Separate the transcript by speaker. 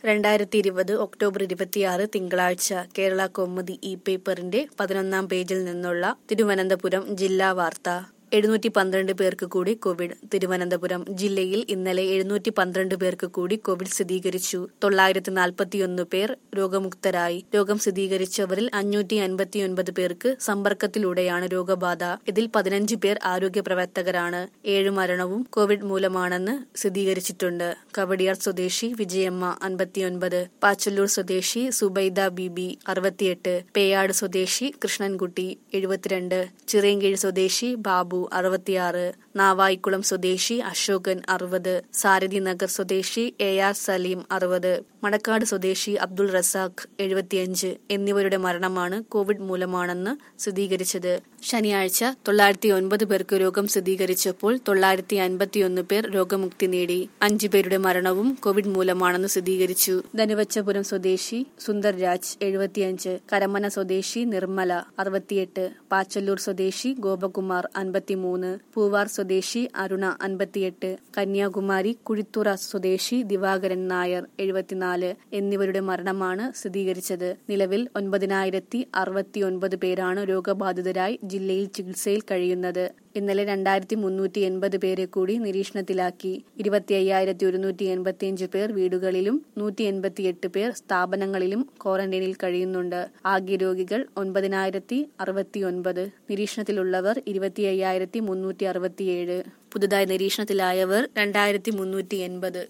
Speaker 1: രണ്ടായിരത്തി ഇരുപത് ഒക്ടോബർ ഇരുപത്തിയാറ് തിങ്കളാഴ്ച കേരള കൗമുദി ഇ പേപ്പറിന്റെ പതിനൊന്നാം പേജിൽ നിന്നുള്ള തിരുവനന്തപുരം ജില്ലാ വാർത്ത എഴുന്നൂറ്റി പന്ത്രണ്ട് പേർക്ക് കൂടി കോവിഡ് തിരുവനന്തപുരം ജില്ലയിൽ ഇന്നലെ എഴുന്നൂറ്റി പന്ത്രണ്ട് പേർക്ക് കൂടി കോവിഡ് സ്ഥിരീകരിച്ചു തൊള്ളായിരത്തി നാൽപ്പത്തിയൊന്ന് പേർ രോഗമുക്തരായി രോഗം സ്ഥിരീകരിച്ചവരിൽ അഞ്ഞൂറ്റി അൻപത്തിയൊൻപത് പേർക്ക് സമ്പർക്കത്തിലൂടെയാണ് രോഗബാധ ഇതിൽ പതിനഞ്ച് പേർ ആരോഗ്യ പ്രവർത്തകരാണ് ഏഴ് മരണവും കോവിഡ് മൂലമാണെന്ന് സ്ഥിരീകരിച്ചിട്ടുണ്ട് കവടിയാർ സ്വദേശി വിജയമ്മ അൻപത്തിയൊൻപത് പാച്ചല്ലൂർ സ്വദേശി സുബൈദ ബിബി അറുപത്തിയെട്ട് പേയാട് സ്വദേശി കൃഷ്ണൻകുട്ടി എഴുപത്തിരണ്ട് ചിറയൻകീഴ് സ്വദേശി ബാബു അറുപത്തിയാറ് നാവായിക്കുളം സ്വദേശി അശോകൻ അറുപത് സാരഥി നഗർ സ്വദേശി എ ആർ സലീം അറുപത് മണക്കാട് സ്വദേശി അബ്ദുൾ റസാഖ് എഴുപത്തിയഞ്ച് എന്നിവരുടെ മരണമാണ് കോവിഡ് മൂലമാണെന്ന് സ്ഥിരീകരിച്ചത് ശനിയാഴ്ച തൊള്ളായിരത്തി ഒൻപത് പേർക്ക് രോഗം സ്ഥിരീകരിച്ചപ്പോൾ തൊള്ളായിരത്തി അൻപത്തിയൊന്ന് പേർ രോഗമുക്തി നേടി അഞ്ചു പേരുടെ മരണവും കോവിഡ് മൂലമാണെന്ന് സ്ഥിരീകരിച്ചു ധനുവച്ചപുരം സ്വദേശി സുന്ദർ രാജ് എഴുപത്തിയഞ്ച് കരമന സ്വദേശി നിർമ്മല അറുപത്തിയെട്ട് പാച്ചല്ലൂർ സ്വദേശി ഗോപകുമാർ അൻപത്തിമൂന്ന് പൂവാർ സ്വദേശി അരുണ അൻപത്തിയെട്ട് കന്യാകുമാരി കുഴിത്തുറ സ്വദേശി ദിവാകരൻ നായർ എഴുപത്തിനാല് എന്നിവരുടെ മരണമാണ് സ്ഥിരീകരിച്ചത് നിലവിൽ ഒൻപതിനായിരത്തി അറുപത്തിയൊൻപത് പേരാണ് രോഗബാധിതരായി ജില്ലയിൽ ചികിത്സയിൽ കഴിയുന്നത് ഇന്നലെ രണ്ടായിരത്തി മുന്നൂറ്റി എൺപത് പേരെ കൂടി നിരീക്ഷണത്തിലാക്കി ഇരുപത്തി അയ്യായിരത്തി ഒരുന്നൂറ്റി എൺപത്തിയഞ്ച് പേർ വീടുകളിലും നൂറ്റി എൺപത്തിയെട്ട് പേർ സ്ഥാപനങ്ങളിലും ക്വാറന്റൈനിൽ കഴിയുന്നുണ്ട് ആകെ രോഗികൾ ഒൻപതിനായിരത്തി അറുപത്തിയൊൻപത് നിരീക്ഷണത്തിലുള്ളവർ ഇരുപത്തി അയ്യായിരത്തി മുന്നൂറ്റി അറുപത്തിയേഴ് പുതുതായി നിരീക്ഷണത്തിലായവർ രണ്ടായിരത്തി മുന്നൂറ്റി എൺപത്